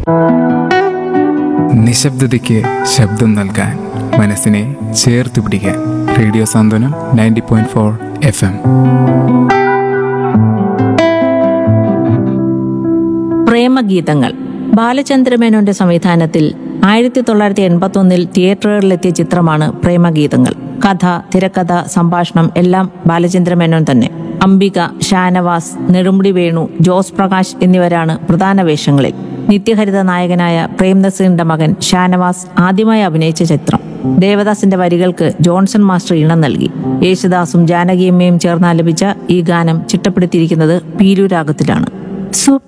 നിശബ്ദതയ്ക്ക് ശബ്ദം നൽകാൻ മനസ്സിനെ ചേർത്ത് പിടിക്കാൻ radio Santhwanam ninety point four F M പ്രേമഗീതങ്ങൾ ബാലചന്ദ്രമേനോന്റെ സംവിധാനത്തിൽ ആയിരത്തി തൊള്ളായിരത്തി എൺപത്തി ഒന്നിൽ തിയേറ്ററുകളിലെത്തിയ ചിത്രമാണ് പ്രേമഗീതങ്ങൾ കഥ തിരക്കഥ സംഭാഷണം എല്ലാം ബാലചന്ദ്രമേനോൻ തന്നെ അംബിക ഷാനവാസ് നെടുമുടി വേണു ജോസ് പ്രകാശ് എന്നിവരാണ് പ്രധാന വേഷങ്ങളിൽ നിത്യഹരിത നായകനായ പ്രേംനസീറിന്റെ മകൻ ഷാനവാസ് ആദ്യമായി അഭിനയിച്ച ചിത്രം ദേവദാസിന്റെ വരികൾക്ക് ജോൺസൺ മാസ്റ്റർ ഇണം നൽകി യേശുദാസും ജാനകിയമ്മയും ചേർന്ന് ആലപിച്ച ഈ ഗാനം ചിട്ടപ്പെടുത്തിയിരിക്കുന്നത് പീലു രാഗത്തിലാണ്